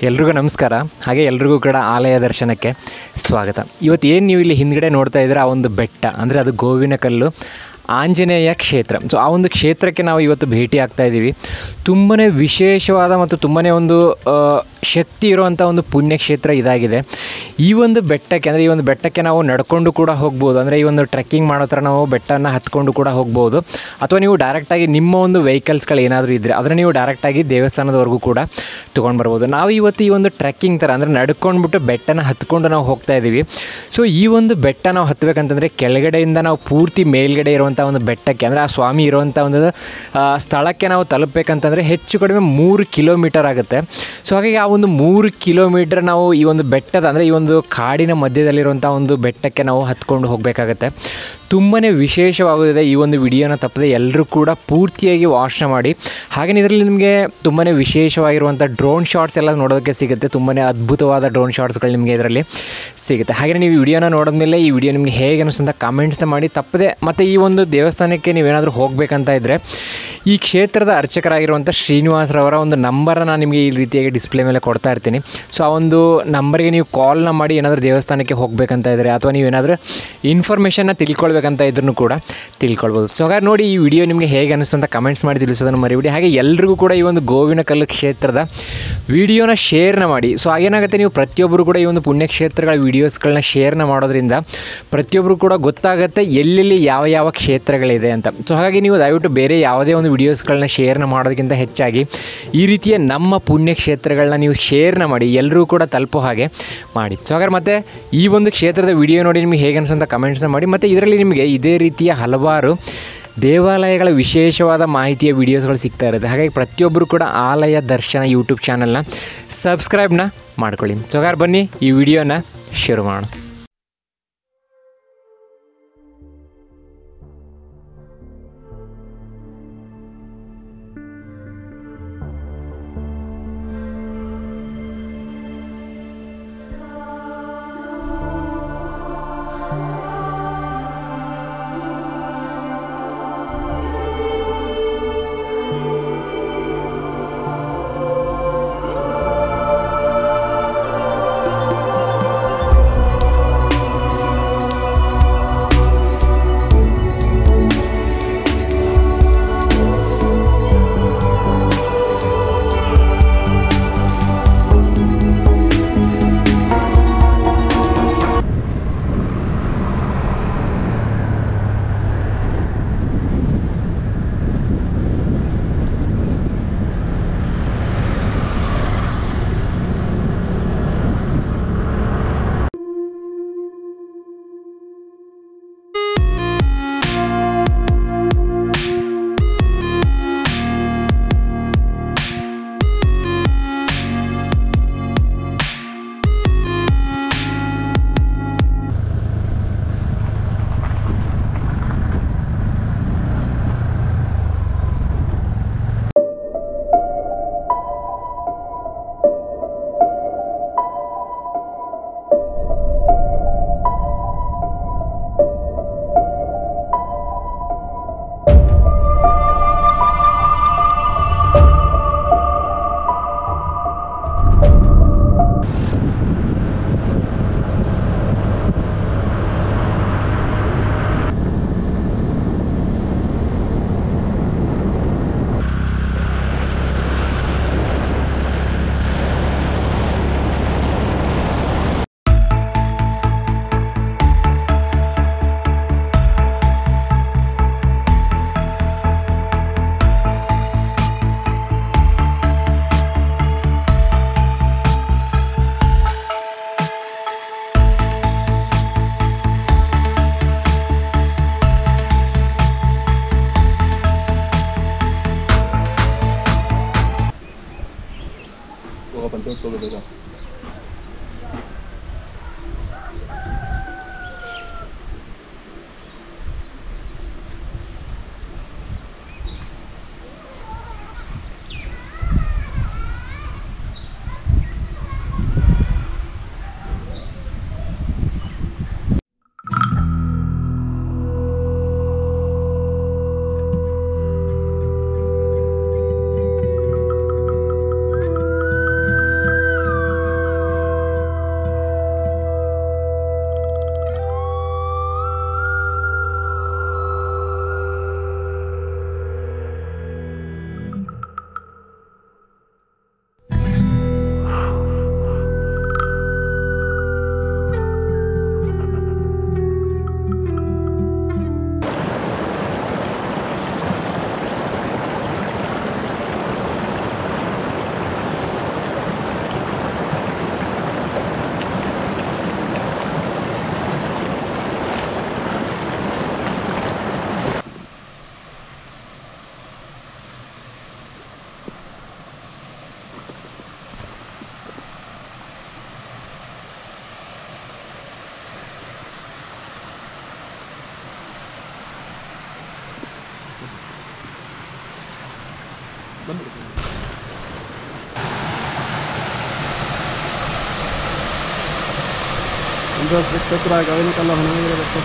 ಎಲ್ರಿಗೂ ನಮಸ್ಕಾರ ಹಾಗೆ ಎಲ್ರಿಗೂ ಕೂಡ ಆಲಯ ದರ್ಶನಕ್ಕೆ ಸ್ವಾಗತ ಇವತ್ತು ಏನು ನೀವು ಇಲ್ಲಿ ಹಿಂದ್ಗಡೆ ನೋಡ್ತಾ ಇದ್ದೀರ ಆ ಒಂದು ಬೆಟ್ಟ ಅಂದರೆ ಅದು ಗೋವಿನ ಕಲ್ಲು ಆಂಜನೇಯ ಕ್ಷೇತ್ರ ಸೊ ಆ ಒಂದು ಕ್ಷೇತ್ರಕ್ಕೆ ನಾವು ಇವತ್ತು ಭೇಟಿ ಆಗ್ತಾ ಇದ್ದೀವಿ ತುಂಬಾ ವಿಶೇಷವಾದ ಮತ್ತು ತುಂಬಾ ಒಂದು ಆ, ಶಕ್ತಿ ಇರುವಂಥ ಒಂದು ಪುಣ್ಯಕ್ಷೇತ್ರ ಇದಾಗಿದೆ ಈ ಒಂದು ಬೆಟ್ಟಕ್ಕೆ ಅಂದರೆ ಈ ಒಂದು ಬೆಟ್ಟಕ್ಕೆ ನಾವು ನಡ್ಕೊಂಡು ಕೂಡ ಹೋಗ್ಬೋದು ಅಂದರೆ ಈ ಒಂದು ಟ್ರೆಕ್ಕಿಂಗ್ ಮಾಡೋ ಥರ ನಾವು ಬೆಟ್ಟನ ಹತ್ಕೊಂಡು ಕೂಡ ಹೋಗ್ಬೋದು ಅಥವಾ ನೀವು ಡೈರೆಕ್ಟಾಗಿ ನಿಮ್ಮ ಒಂದು ವೆಹಿಕಲ್ಸ್ಗಳು ಏನಾದರೂ ಇದ್ದರೆ ಅದನ್ನು ನೀವು ಡೈರೆಕ್ಟಾಗಿ ದೇವಸ್ಥಾನದವರೆಗೂ ಕೂಡ ತೊಗೊಂಡು ಬರ್ಬೋದು ನಾವು ಇವತ್ತು ಈ ಒಂದು ಟ್ರೆಕ್ಕಿಂಗ್ ಥರ ಅಂದರೆ ನಡ್ಕೊಂಡ್ಬಿಟ್ಟು ಬೆಟ್ಟನ ಹತ್ಕೊಂಡು ನಾವು ಹೋಗ್ತಾ ಇದ್ದೀವಿ ಸೊ ಈ ಒಂದು ಬೆಟ್ಟ ನಾವು ಹತ್ತಬೇಕಂತಂದರೆ ಕೆಳಗಡೆಯಿಂದ ನಾವು ಪೂರ್ತಿ ಮೇಲ್ಗಡೆ ಇರುವಂಥ ಒಂದು ಬೆಟ್ಟಕ್ಕೆ ಅಂದರೆ ಆ ಸ್ವಾಮಿ ಇರುವಂಥ ಒಂದು ಆ, ಸ್ಥಳಕ್ಕೆ ನಾವು ತಲುಪಬೇಕಂತಂದರೆ ಹೆಚ್ಚು ಕಡಿಮೆ ಮೂರು ಕಿಲೋಮೀಟರ್ ಆಗುತ್ತೆ ಸೊ ಹಾಗಾಗಿ ಆ ಒಂದು ಮೂರು ಕಿಲೋಮೀಟರ್ ನಾವು ಈ ಒಂದು ಬೆಟ್ಟದ ಅಂದರೆ ಈ ಒಂದು ಕಾಡಿನ ಮಧ್ಯದಲ್ಲಿರುವಂಥ ಒಂದು ಬೆಟ್ಟಕ್ಕೆ ನಾವು ಹತ್ಕೊಂಡು ಹೋಗಬೇಕಾಗತ್ತೆ ತುಂಬಾ ವಿಶೇಷವಾಗುತ್ತದೆ ಈ ಒಂದು ವಿಡಿಯೋನ ತಪ್ಪದೆ ಎಲ್ಲರೂ ಕೂಡ ಪೂರ್ತಿಯಾಗಿ ವಾಚ್ ಮಾಡಿ ಹಾಗೆಯೇ ಇದರಲ್ಲಿ ನಿಮಗೆ ತುಂಬಾ ವಿಶೇಷವಾಗಿರುವಂಥ ಡ್ರೋನ್ ಶಾಟ್ಸ್ ಎಲ್ಲ ನೋಡೋದಕ್ಕೆ ಸಿಗುತ್ತೆ ತುಂಬಾ ಅದ್ಭುತವಾದ ಡ್ರೋನ್ ಶಾಟ್ಸ್ಗಳು ನಿಮಗೆ ಇದರಲ್ಲಿ ಸಿಗುತ್ತೆ ಹಾಗೆಯೇ ನೀವು ಈ ವಿಡಿಯೋನ ನೋಡಿದ್ಮೇಲೆ ಈ ವಿಡಿಯೋ ನಿಮಗೆ ಹೇಗೆ ಅನಿಸ್ತಂತ ಕಾಮೆಂಟ್ಸ್ನ ಮಾಡಿ ತಪ್ಪದೆ ಮತ್ತು ಈ ಒಂದು ದೇವಸ್ಥಾನಕ್ಕೆ ನೀವೇನಾದರೂ ಹೋಗಬೇಕಂತ ಇದ್ದರೆ ಈ ಕ್ಷೇತ್ರದ ಅರ್ಚಕರಾಗಿರುವಂಥ ಶ್ರೀನಿವಾಸರವರ ಒಂದು ನಂಬರನ್ನು ನಾನು ನಿಮಗೆ ಈ ರೀತಿಯಾಗಿ ಡಿಸ್ಪ್ಲೇ ಮೇಲೆ ಕೊಡ್ತಾ ಇರ್ತೀನಿ ಸೊ ಆ ಒಂದು ನಂಬರ್ಗೆ ನೀವು ಕಾಲ್ನ ಮಾಡಿ ಏನಾದರೂ ದೇವಸ್ಥಾನಕ್ಕೆ ಹೋಗಬೇಕಂತ ಇದ್ದರೆ ಅಥವಾ ನೀವೇನಾದರೂ ಇನ್ಫಾರ್ಮೇಷನ್ನ ತಿಳ್ಕೊಳ್ಬೇಕಂತ ಇದ್ರೂ ಕೂಡ ತಿಳ್ಕೊಳ್ಬೋದು ಸೊ ಹಾಗಾದ್ರೆ ನೋಡಿ ಈ ವಿಡಿಯೋ ನಿಮಗೆ ಹೇಗೆ ಅನಿಸ್ತು ಅಂತ ಕಮೆಂಟ್ಸ್ ಮಾಡಿ ತಿಳಿಸೋದನ್ನು ಮರಿಬಿಡಿ ಹಾಗೆ ಎಲ್ರಿಗೂ ಕೂಡ ಈ ಒಂದು ಗೋವಿನ ಕಲ್ಲು ಕ್ಷೇತ್ರದ ವಿಡಿಯೋನ ಶೇರ್ನ ಮಾಡಿ ಸೊ ಹಾಗೇನಾಗುತ್ತೆ ನೀವು ಪ್ರತಿಯೊಬ್ಬರು ಕೂಡ ಈ ಒಂದು ಪುಣ್ಯಕ್ಷೇತ್ರಗಳ ವೀಡಿಯೋಸ್ಗಳನ್ನ ಶೇರ್ನ ಮಾಡೋದ್ರಿಂದ ಪ್ರತಿಯೊಬ್ಬರು ಕೂಡ ಗೊತ್ತಾಗುತ್ತೆ ಎಲ್ಲೆಲ್ಲಿ ಯಾವ ಯಾವ ಕ್ಷೇತ್ರಗಳಿದೆ ಅಂತ ಸೊ ಹಾಗಾಗಿ ನೀವು ದಯವಿಟ್ಟು ಬೇರೆ ಯಾವುದೇ ಒಂದು ವೀಡಿಯೋಸ್ಗಳನ್ನ ಶೇರ್ನ ಮಾಡೋದಕ್ಕಿಂತ ಹೆಚ್ಚಾಗಿ ಈ ರೀತಿಯ ನಮ್ಮ ಪುಣ್ಯಕ್ಷೇತ್ರಗಳನ್ನ ನೀವು ಶೇರ್ನ ಮಾಡಿ ಎಲ್ಲರೂ ಕೂಡ ತಲುಪೋ ಹಾಗೆ ಮಾಡಿ ಸೊ ಹಾಗಾದ್ರೆ ಮತ್ತೆ ಈ ಒಂದು ಕ್ಷೇತ್ರದ ವಿಡಿಯೋ ನೋಡಿ ನಿಮಗೆ ಹೇಗೆ ಅನ್ಸಂತ ಕಮೆಂಟ್ಸ್ನ ಮಾಡಿ ಮತ್ತು ಇದರಲ್ಲಿ ನಿಮಗೆ ಇದೇ ರೀತಿಯ ಹಲವಾರು ದೇವಾಲಯಗಳ ವಿಶೇಷವಾದ ಮಾಹಿತಿಯ ವಿಡಿಯೋಸ್ಗಳು ಸಿಗ್ತಾ ಇರುತ್ತೆ ಹಾಗಾಗಿ ಪ್ರತಿಯೊಬ್ಬರು ಕೂಡ ಆಲಯ ದರ್ಶನ ಯೂಟ್ಯೂಬ್ ಚಾನಲ್ನ ಸಬ್ಸ್ಕ್ರೈಬ್ನ ಮಾಡ್ಕೊಳ್ಳಿ ಸೊ ಹಾಗಾದ್ರೆ ಬನ್ನಿ ಈ ವಿಡಿಯೋನ ಶುರು ಮಾಡೋಣ ಹೋಗಪ್ಪ ಅಂತ ಹೋಗೋದು ಿ ನಡೀತದೆ ಒಂದು ಶ್ರೀ ಕ್ಷೇತ್ರ ಗವಿನಕಲ್ಲ ಹೊಣಗಿರಿ ಬೆಟ್ಟದ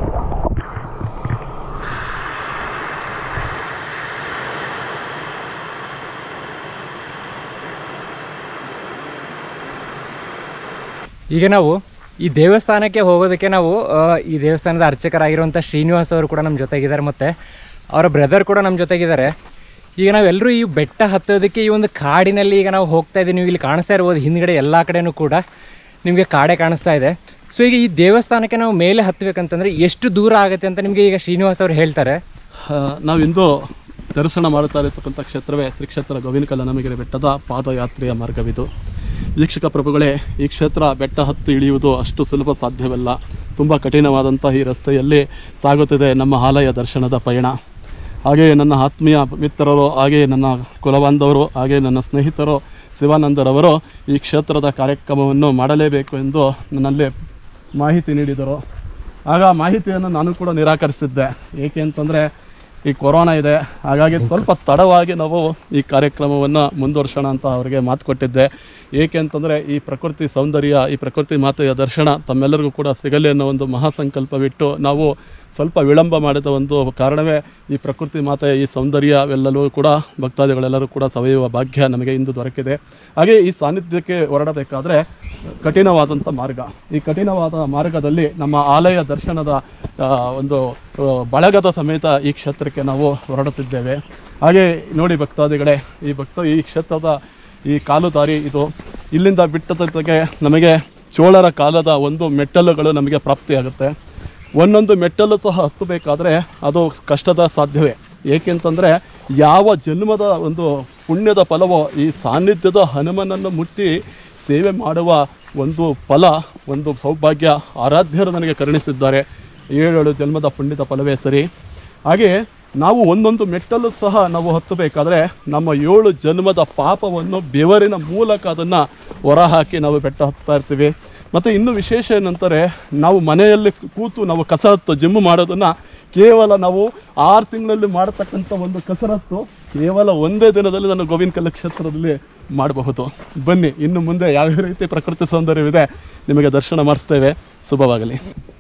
ಈಗ ನಾವು ಈ ದೇವಸ್ಥಾನಕ್ಕೆ ಹೋಗೋದಕ್ಕೆ ನಾವು ಆ, ಈ ದೇವಸ್ಥಾನದ ಅರ್ಚಕರಾಗಿರುವಂಥ ಶ್ರೀನಿವಾಸ್ ಅವರು ಕೂಡ ನಮ್ಮ ಜೊತೆಗಿದ್ದಾರೆ ಮತ್ತು ಅವರ ಬ್ರದರ್ ಕೂಡ ನಮ್ಮ ಜೊತೆಗಿದ್ದಾರೆ ಈಗ ನಾವೆಲ್ಲರೂ ಈ ಬೆಟ್ಟ ಹತ್ತೋದಕ್ಕೆ ಈ ಒಂದು ಕಾಡಿನಲ್ಲಿ ಈಗ ನಾವು ಹೋಗ್ತಾ ಇದ್ದೀವಿ ನೀವು ಇಲ್ಲಿ ಕಾಣಿಸ್ತಾ ಇರ್ಬೋದು ಹಿಂದ್ಗಡೆ ಎಲ್ಲ ಕಡೆನೂ ಕೂಡ ನಿಮಗೆ ಕಾಡೆ ಕಾಣಿಸ್ತಾ ಇದೆ ಸೊ ಈಗ ಈ ದೇವಸ್ಥಾನಕ್ಕೆ ನಾವು ಮೇಲೆ ಹತ್ತಬೇಕಂತಂದ್ರೆ ಎಷ್ಟು ದೂರ ಆಗುತ್ತೆ ಅಂತ ನಿಮಗೆ ಈಗ ಶ್ರೀನಿವಾಸ್ ಅವರು ಹೇಳ್ತಾರೆ ಆ, ನಾವಿಂದು ದರ್ಶನ ಮಾಡುತ್ತಾ ಇರತಕ್ಕಂಥ ಕ್ಷೇತ್ರವೇ ಶ್ರೀ ಕ್ಷೇತ್ರ ಗೋವಿನಕಲ್ಲ ನಮಗಿರಿ ಬೆಟ್ಟದ ಪಾದಯಾತ್ರೆಯ ಮಾರ್ಗವಿದು ವೀಕ್ಷಕ ಪ್ರಭುಗಳೇ ಈ ಕ್ಷೇತ್ರ ಬೆಟ್ಟ ಹತ್ತು ಇಳಿಯುವುದು ಅಷ್ಟು ಸುಲಭ ಸಾಧ್ಯವಲ್ಲ ತುಂಬ ಕಠಿಣವಾದಂಥ ಈ ರಸ್ತೆಯಲ್ಲಿ ಸಾಗುತ್ತಿದೆ ನಮ್ಮ ಆಲಯ ದರ್ಶನದ ಪಯಣ ಹಾಗೆಯೇ ನನ್ನ ಆತ್ಮೀಯ ಮಿತ್ರರು ಹಾಗೆಯೇ ನನ್ನ ಕುಲಬಾಂಧವರು ಹಾಗೆಯೇ ನನ್ನ ಸ್ನೇಹಿತರು ಶಿವಾನಂದರವರು ಈ ಕ್ಷೇತ್ರದ ಕಾರ್ಯಕ್ರಮವನ್ನು ಮಾಡಲೇಬೇಕು ಎಂದು ನನ್ನಲ್ಲಿ ಮಾಹಿತಿ ನೀಡಿದರು ಆಗ ಆ ಮಾಹಿತಿಯನ್ನು ನಾನು ಕೂಡ ನಿರಾಕರಿಸಿದ್ದೆ ಏಕೆ ಅಂತಂದರೆ ಈ ಕೊರೋನಾ ಇದೆ ಹಾಗಾಗಿ ಸ್ವಲ್ಪ ತಡವಾಗಿ ನಾವು ಈ ಕಾರ್ಯಕ್ರಮವನ್ನು ಮುಂದುವರ್ಸೋಣ ಅಂತ ಅವರಿಗೆ ಮಾತು ಕೊಟ್ಟಿದ್ದೆ ಏಕೆ ಅಂತಂದರೆ ಈ ಪ್ರಕೃತಿ ಸೌಂದರ್ಯ ಈ ಪ್ರಕೃತಿ ಮಾತೆಯ ದರ್ಶನ ತಮ್ಮೆಲ್ಲರಿಗೂ ಕೂಡ ಸಿಗಲಿ ಅನ್ನೋ ಒಂದು ಮಹಾಸಂಕಲ್ಪವಿಟ್ಟು ನಾವು ಸ್ವಲ್ಪ ವಿಳಂಬ ಮಾಡಿದ ಒಂದು ಕಾರಣವೇ ಈ ಪ್ರಕೃತಿ ಮಾತೆಯ ಈ ಸೌಂದರ್ಯ ಅವೆಲ್ಲವೂ ಕೂಡ ಭಕ್ತಾದಿಗಳೆಲ್ಲರೂ ಕೂಡ ಸವಯುವ ಭಾಗ್ಯ ನಮಗೆ ಇಂದು ದೊರಕಿದೆ ಹಾಗೆ ಈ ಸಾನ್ನಿಧ್ಯಕ್ಕೆ ಹೊರಡಬೇಕಾದ್ರೆ ಕಠಿಣವಾದಂಥ ಮಾರ್ಗ ಈ ಕಠಿಣವಾದ ಮಾರ್ಗದಲ್ಲಿ ನಮ್ಮ ಆಲಯ ದರ್ಶನದ ಆ, ಒಂದು ಆ, ಬಳಗದ ಸಮೇತ ಈ ಕ್ಷೇತ್ರಕ್ಕೆ ನಾವು ಹೊರಡುತ್ತಿದ್ದೇವೆ ಹಾಗೆ ನೋಡಿ ಭಕ್ತಾದಿಗಳೇ ಈ ಭಕ್ತ ಈ ಕ್ಷೇತ್ರದ ಈ ಕಾಲು ದಾರಿ ಇದು ಇಲ್ಲಿಂದ ಬಿಟ್ಟದಕ್ಕೆ ನಮಗೆ ಚೋಳರ ಕಾಲದ ಒಂದು ಮೆಟ್ಟಲುಗಳು ನಮಗೆ ಪ್ರಾಪ್ತಿಯಾಗುತ್ತೆ ಒಂದೊಂದು ಮೆಟ್ಟಲು ಸಹ ಹತ್ತಬೇಕಾದ್ರೆ ಅದು ಕಷ್ಟದ ಸಾಧ್ಯವೇ ಏಕೆಂತಂದರೆ ಯಾವ ಜನ್ಮದ ಒಂದು ಪುಣ್ಯದ ಫಲವೋ ಈ ಸಾನ್ನಿಧ್ಯದ ಹನುಮನನ್ನು ಮುಟ್ಟಿ ಸೇವೆ ಮಾಡುವ ಒಂದು ಫಲ ಒಂದು ಸೌಭಾಗ್ಯ ಆರಾಧ್ಯರು ನನಗೆ ಕರುಣಿಸಿದ್ದಾರೆ ಏಳೇಳು ಜನ್ಮದ ಪುಣ್ಯದ ಫಲವೇ ಸರಿ ಹಾಗೆ ನಾವು ಒಂದೊಂದು ಮೆಟ್ಟಲು ಸಹ ನಾವು ಹತ್ತಬೇಕಾದ್ರೆ ನಮ್ಮ ಏಳು ಜನ್ಮದ ಪಾಪವನ್ನು ಬೆವರಿನ ಮೂಲಕ ಅದನ್ನು ಹೊರಹಾಕಿ ನಾವು ಬೆಟ್ಟ ಹತ್ತಾ ಇರ್ತೀವಿ ಮತ್ತು ಇನ್ನು ವಿಶೇಷ ಏನಂತಾರೆ ನಾವು ಮನೆಯಲ್ಲಿ ಕೂತು ನಾವು ಕಸರತ್ತು ಜಿಮ್ ಮಾಡೋದನ್ನು ಕೇವಲ ನಾವು ಆರು ತಿಂಗಳಲ್ಲಿ ಮಾಡತಕ್ಕಂಥ ಒಂದು ಕಸರತ್ತು ಕೇವಲ ಒಂದೇ ದಿನದಲ್ಲಿ ನಾನು ಗೋವಿನ ಕಲ್ಲ ಕ್ಷೇತ್ರದಲ್ಲಿ ಮಾಡಬಹುದು ಬನ್ನಿ ಇನ್ನು ಮುಂದೆ ಯಾವ ರೀತಿ ಪ್ರಕೃತಿ ಸೌಂದರ್ಯವಿದೆ ನಿಮಗೆ ದರ್ಶನ ಮಾಡಿಸ್ತೇವೆ ಶುಭವಾಗಲಿ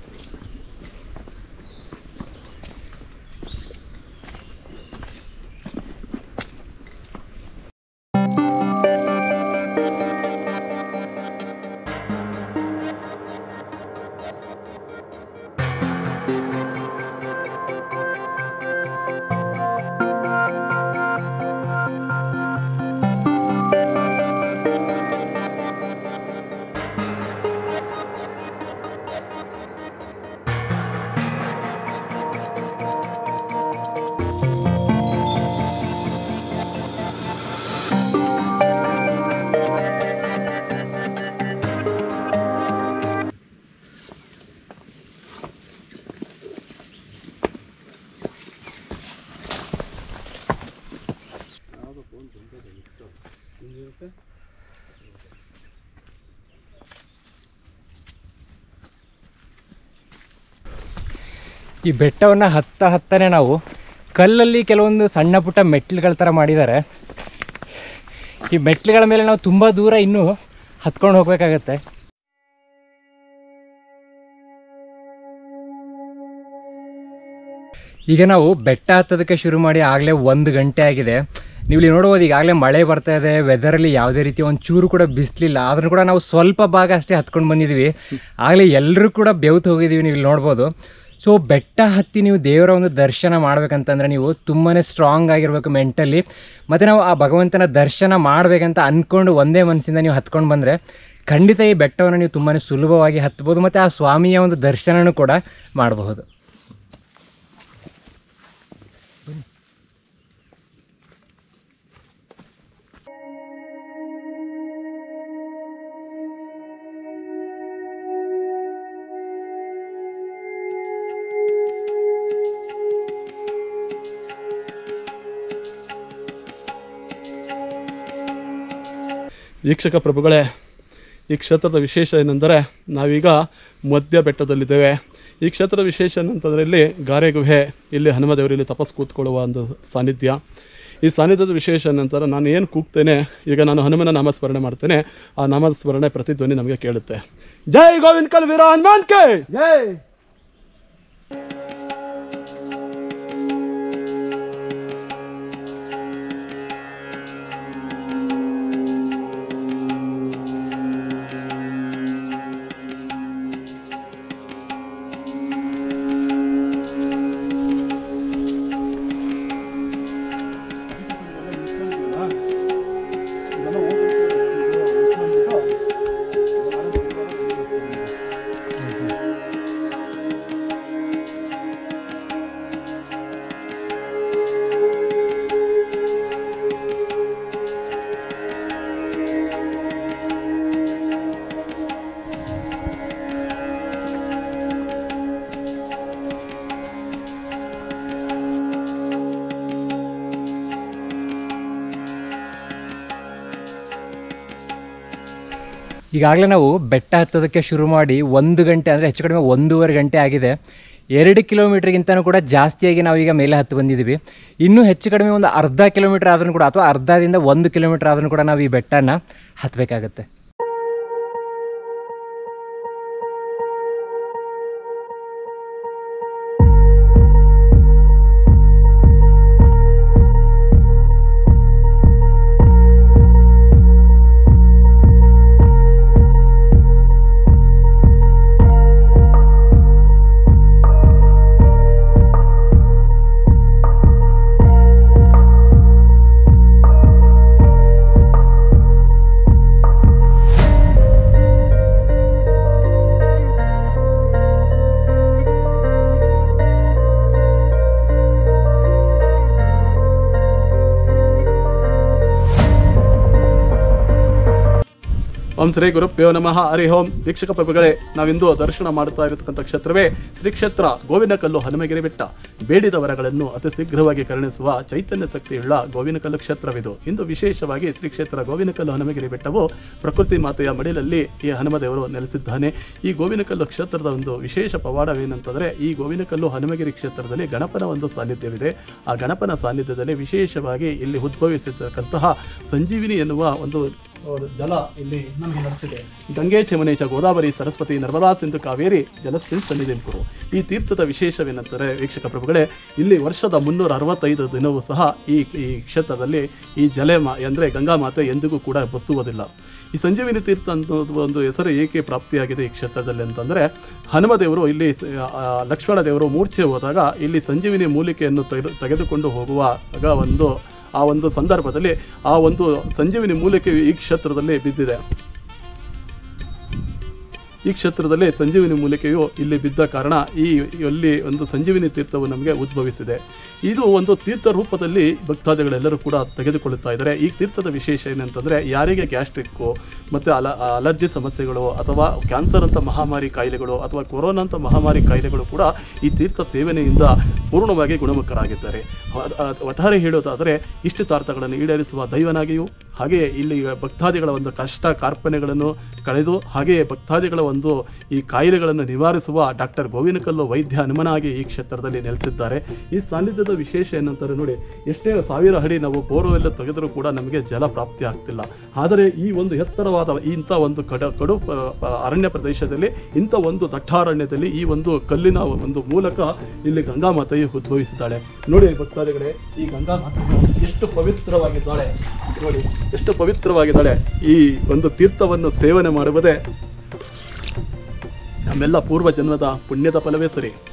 ಈ ಬೆಟ್ಟವನ್ನು ಹತ್ತ ಹತ್ತನೇ ನಾವು ಕಲ್ಲಲ್ಲಿ ಕೆಲವೊಂದು ಸಣ್ಣ ಪುಟ್ಟ ಮೆಟ್ಲುಗಳ ಥರ ಮಾಡಿದ್ದಾರೆ ಈ ಮೆಟ್ಲುಗಳ ಮೇಲೆ ನಾವು ತುಂಬ ದೂರ ಇನ್ನೂ ಹತ್ಕೊಂಡು ಹೋಗಬೇಕಾಗತ್ತೆ ಈಗ ನಾವು ಬೆಟ್ಟ ಹತ್ತೋದಕ್ಕೆ ಶುರು ಮಾಡಿ ಆಗಲೇ ಒಂದು ಗಂಟೆ ಆಗಿದೆ ನೀವು ಇಲ್ಲಿ ನೋಡ್ಬೋದು ಈಗಾಗಲೇ ಮಳೆ ಬರ್ತಾ ಇದೆ ವೆದರಲ್ಲಿ ಯಾವುದೇ ರೀತಿ ಒಂದು ಚೂರು ಕೂಡ ಬಿಸಿಲಿಲ್ಲ ಆದ್ರೂ ಕೂಡ ನಾವು ಸ್ವಲ್ಪ ಭಾಗ ಅಷ್ಟೇ ಹತ್ಕೊಂಡು ಬಂದಿದ್ದೀವಿ ಆಗಲೇ ಎಲ್ಲರೂ ಕೂಡ ಬೆವ್ತು ಹೋಗಿದ್ದೀವಿ ನೀವು ಇಲ್ಲಿ ನೋಡ್ಬೋದು ಸೊ ಬೆಟ್ಟ ಹತ್ತಿ ನೀವು ದೇವರ ಒಂದು ದರ್ಶನ ಮಾಡ್ಬೇಕಂತಂದ್ರೆ ನೀವು ತುಂಬಾ ಸ್ಟ್ರಾಂಗ್ ಆಗಿರ್ಬೇಕು ಮೆಂಟಲಿ ಮತ್ತು ನಾವು ಆ ಭಗವಂತನ ದರ್ಶನ ಮಾಡಬೇಕಂತ ಅಂದ್ಕೊಂಡು ಒಂದೇ ಮನಸ್ಸಿಂದ ನೀವು ಹತ್ಕೊಂಡು ಬಂದರೆ ಖಂಡಿತ ಈ ಬೆಟ್ಟವನ್ನು ನೀವು ತುಂಬಾ ಸುಲಭವಾಗಿ ಹತ್ಬೋದು ಮತ್ತು ಆ ಸ್ವಾಮಿಯ ಒಂದು ದರ್ಶನನೂ ಕೂಡ ಮಾಡಬಹುದು ವೀಕ್ಷಕ ಪ್ರಭುಗಳೇ ಈ ಕ್ಷೇತ್ರದ ವಿಶೇಷ ಏನೆಂದರೆ ನಾವೀಗ ಮಧ್ಯ ಬೆಟ್ಟದಲ್ಲಿದ್ದೇವೆ ಈ ಕ್ಷೇತ್ರದ ವಿಶೇಷ ಏನಂತಂದರೆ ಇಲ್ಲಿ ಗಾರೆ ಗುಹೆ ಇಲ್ಲಿ ಹನುಮದೇವರು ಇಲ್ಲಿ ತಪಸ್ ಕೂತ್ಕೊಳ್ಳುವ ಒಂದು ಸಾನ್ನಿಧ್ಯ ಈ ಸಾನ್ನಿಧ್ಯದ ವಿಶೇಷ ನಂತರ ನಾನು ಏನು ಕೂಗ್ತೇನೆ ಈಗ ನಾನು ಹನುಮನ ನಾಮಸ್ಮರಣೆ ಮಾಡ್ತೇನೆ ಆ ನಾಮಸ್ಮರಣೆ ಪ್ರತಿಧ್ವನಿ ನಮಗೆ ಕೇಳುತ್ತೆ ಜೈ ಗೋವಿಂದ್ ಕಲ್ ವೀರ ಹನುಮಾನ್ ಕೈ ಜೈ ಈಗಾಗಲೇ ನಾವು ಬೆಟ್ಟ ಹತ್ತೋದಕ್ಕೆ ಶುರು ಮಾಡಿ ಒಂದು ಗಂಟೆ ಅಂದರೆ ಹೆಚ್ಚು ಕಡಿಮೆ ಒಂದೂವರೆ ಗಂಟೆ ಆಗಿದೆ ಎರಡು ಕಿಲೋಮೀಟ್ರಿಗಿಂತನೂ ಕೂಡ ಜಾಸ್ತಿಯಾಗಿ ನಾವೀಗ ಮೇಲೆ ಹತ್ತು ಬಂದಿದ್ದೀವಿ ಇನ್ನೂ ಹೆಚ್ಚು ಕಡಿಮೆ ಒಂದು ಅರ್ಧ ಕಿಲೋಮೀಟ್ರ್ ಆದ್ರೂ ಕೂಡ ಅಥವಾ ಅರ್ಧದಿಂದ ಒಂದು ಕಿಲೋಮೀಟ್ರ್ ಆದ್ರೂ ಕೂಡ ನಾವು ಈ ಬೆಟ್ಟನ ಹತ್ತಬೇಕಾಗತ್ತೆ ಓಂ ಶ್ರೀ ಗುರುಪ್ಯೋ ನಮಃ ಹರಿ ಓಂ ವೀಕ್ಷಕ ಪ್ರಭುಗಳೇ ನಾವಿಂದು ದರ್ಶನ ಮಾಡ್ತಾ ಇರತಕ್ಕಂಥ ಕ್ಷೇತ್ರವೇ ಶ್ರೀ ಕ್ಷೇತ್ರ ಗೋವಿನಕಲ್ಲು ಹನುಮಗಿರಿ ಬೆಟ್ಟ ಬೇಡಿದ ವರಗಳನ್ನು ಅತಿ ಶೀಘ್ರವಾಗಿ ಕರುಣಿಸುವ ಚೈತನ್ಯ ಶಕ್ತಿಯುಳ್ಳ ಗೋವಿನಕಲ್ಲು ಕ್ಷೇತ್ರವಿದು ಇಂದು ವಿಶೇಷವಾಗಿ ಶ್ರೀ ಕ್ಷೇತ್ರ ಗೋವಿನಕಲ್ಲು ಹನುಮಗಿರಿ ಬೆಟ್ಟವು ಪ್ರಕೃತಿ ಮಾತೆಯ ಮಡಿಲಲ್ಲಿ ಈ ಹನುಮದೇವರು ನೆಲೆಸಿದ್ದಾನೆ ಈ ಗೋವಿನಕಲ್ಲು ಕ್ಷೇತ್ರದ ಒಂದು ವಿಶೇಷ ಪವಾಡವೇನಂತಂದರೆ ಈ ಗೋವಿನಕಲ್ಲು ಹನುಮಗಿರಿ ಕ್ಷೇತ್ರದಲ್ಲಿ ಗಣಪನ ಒಂದು ಸಾನ್ನಿಧ್ಯವಿದೆ ಆ ಗಣಪನ ಸಾನ್ನಿಧ್ಯದಲ್ಲಿ ವಿಶೇಷವಾಗಿ ಇಲ್ಲಿ ಉದ್ಭವಿಸಿರ್ತಕ್ಕಂತಹ ಸಂಜೀವಿನಿ ಎನ್ನುವ ಒಂದು ಜಲ ಇಲ್ಲಿ ನಮಗೆ ನಡೆಸಿದೆ ಗಂಗೆ ಚಮನೇಚ ಗೋದಾವರಿ ಸರಸ್ವತಿ ನರ್ಮದಾ ಸಿಂಧು ಕಾವೇರಿ ಜಲಸ್ಥಿನ್ ಸನ್ನಿಧಿಂಕುರು ಈ ತೀರ್ಥದ ವಿಶೇಷವೇನೆಂದರೆ ವೀಕ್ಷಕ ಪ್ರಭುಗಳೇ ಇಲ್ಲಿ ವರ್ಷದ ಮುನ್ನೂರ ಅರವತ್ತೈದು ದಿನವೂ ಸಹ ಈ ಈ ಕ್ಷೇತ್ರದಲ್ಲಿ ಈ ಜಲೆ ಮಾ ಅಂದರೆ ಗಂಗಾ ಮಾತೆ ಎಂದಿಗೂ ಕೂಡ ಬತ್ತುವುದಿಲ್ಲ ಈ ಸಂಜೀವಿನಿ ತೀರ್ಥ ಅನ್ನೋದು ಒಂದು ಹೆಸರು ಏಕೆ ಪ್ರಾಪ್ತಿಯಾಗಿದೆ ಈ ಕ್ಷೇತ್ರದಲ್ಲಿ ಅಂತಂದರೆ ಹನುಮದೇವರು ಇಲ್ಲಿ ಸ- ಆ, ಲಕ್ಷ್ಮಣ ದೇವರು ಮೂರ್ಛೆ ಹೋದಾಗ ಇಲ್ಲಿ ಸಂಜೀವಿನಿ ಮೂಲಿಕೆಯನ್ನು ತೆಗೆದು ತೆಗೆದುಕೊಂಡು ಹೋಗುವಾಗ ಒಂದು ಆ ಒಂದು ಸಂದರ್ಭದಲ್ಲಿ ಆ ಒಂದು ಸಂಜೀವಿನಿ ಮೂಲಿಕೆ ಈ ಕ್ಷೇತ್ರದಲ್ಲಿ ಬಿದ್ದಿದೆ ಈ ಕ್ಷೇತ್ರದಲ್ಲಿ ಸಂಜೀವಿನಿ ಮೂಲಿಕೆಯು ಇಲ್ಲಿ ಬಿದ್ದ ಕಾರಣ ಈ ಇಲ್ಲಿ ಒಂದು ಸಂಜೀವಿನಿ ತೀರ್ಥವು ನಮಗೆ ಉದ್ಭವಿಸಿದೆ ಇದು ಒಂದು ತೀರ್ಥ ರೂಪದಲ್ಲಿ ಭಕ್ತಾದಿಗಳೆಲ್ಲರೂ ಕೂಡ ತೆಗೆದುಕೊಳ್ಳುತ್ತಾ ಇದ್ದಾರೆ ಈ ತೀರ್ಥದ ವಿಶೇಷ ಏನಂತಂದರೆ ಯಾರಿಗೆ ಗ್ಯಾಸ್ಟ್ರಿಕ್ಕು ಮತ್ತು ಅಲ ಅಲರ್ಜಿ ಸಮಸ್ಯೆಗಳು ಅಥವಾ ಕ್ಯಾನ್ಸರ್ ಅಂತ ಮಹಾಮಾರಿ ಕಾಯಿಲೆಗಳು ಅಥವಾ ಕೊರೋನಾ ಅಂತ ಮಹಾಮಾರಿ ಕಾಯಿಲೆಗಳು ಕೂಡ ಈ ತೀರ್ಥ ಸೇವನೆಯಿಂದ ಪೂರ್ಣವಾಗಿ ಗುಣಮುಖರಾಗಿದ್ದಾರೆ ಅ- ಅ- ಒಟ್ಟಾರೆ ಹೇಳೋದಾದರೆ ಇಷ್ಟಿತಾರ್ಥಗಳನ್ನು ಈಡೇರಿಸುವ ದೈವನಾಗಿಯೂ ಹಾಗೆಯೇ ಇಲ್ಲಿ ಭಕ್ತಾದಿಗಳ ಒಂದು ಕಷ್ಟ ಕಾರ್ಪಣ್ಯಗಳನ್ನು ಕಳೆದು ಹಾಗೆಯೇ ಭಕ್ತಾದಿಗಳ ಒಂದು ಈ ಕಾಯಿಲೆಗಳನ್ನು ನಿವಾರಿಸುವ ಡಾಕ್ಟರ್ ಗೋವಿನಕಲ್ಲು ವೈದ್ಯ ಹನುಮನಾಗಿ ಈ ಕ್ಷೇತ್ರದಲ್ಲಿ ನೆಲೆಸಿದ್ದಾರೆ ಈ ಸಾನ್ನಿಧ್ಯದ ವಿಶೇಷ ಏನಂತಾರೆ ನೋಡಿ ಎಷ್ಟೇ ಸಾವಿರ ಅಡಿ ನಾವು ಬೋರ್ವೆಲ್ಲ ತೆಗೆದರೂ ಕೂಡ ನಮಗೆ ಜಲ ಪ್ರಾಪ್ತಿ ಆಗ್ತಿಲ್ಲ ಆದರೆ ಈ ಒಂದು ಎತ್ತರವಾದ ಇಂಥ ಒಂದು ಕಡ ಕಡು ಪ- ಪ- ಅರಣ್ಯ ಪ್ರದೇಶದಲ್ಲಿ ಇಂಥ ಒಂದು ದಟ್ಟಾರಣ್ಯದಲ್ಲಿ ಈ ಒಂದು ಕಲ್ಲಿನ ಒಂದು ಮೂಲಕ ಇಲ್ಲಿ ಗಂಗಾ ಮಾತೆಯು ಉದ್ಭವಿಸಿದ್ದಾಳೆ ನೋಡಿ ಭಕ್ತಾದಿಗಳೇ ಈ ಗಂಗಾ ಮಾತೆ ಎಷ್ಟು ಪವಿತ್ರವಾಗಿದ್ದಾಳೆ ನೋಡಿ ಎಷ್ಟು ಪವಿತ್ರವಾಗಿದ್ದಾಳೆ ಈ ಒಂದು ತೀರ್ಥವನ್ನು ಸೇವನೆ ಮಾಡುವುದೇ ನಮ್ಮೆಲ್ಲ ಪೂರ್ವ ಜನ್ಮದ ಪುಣ್ಯದ ಫಲವೇ ಸರಿ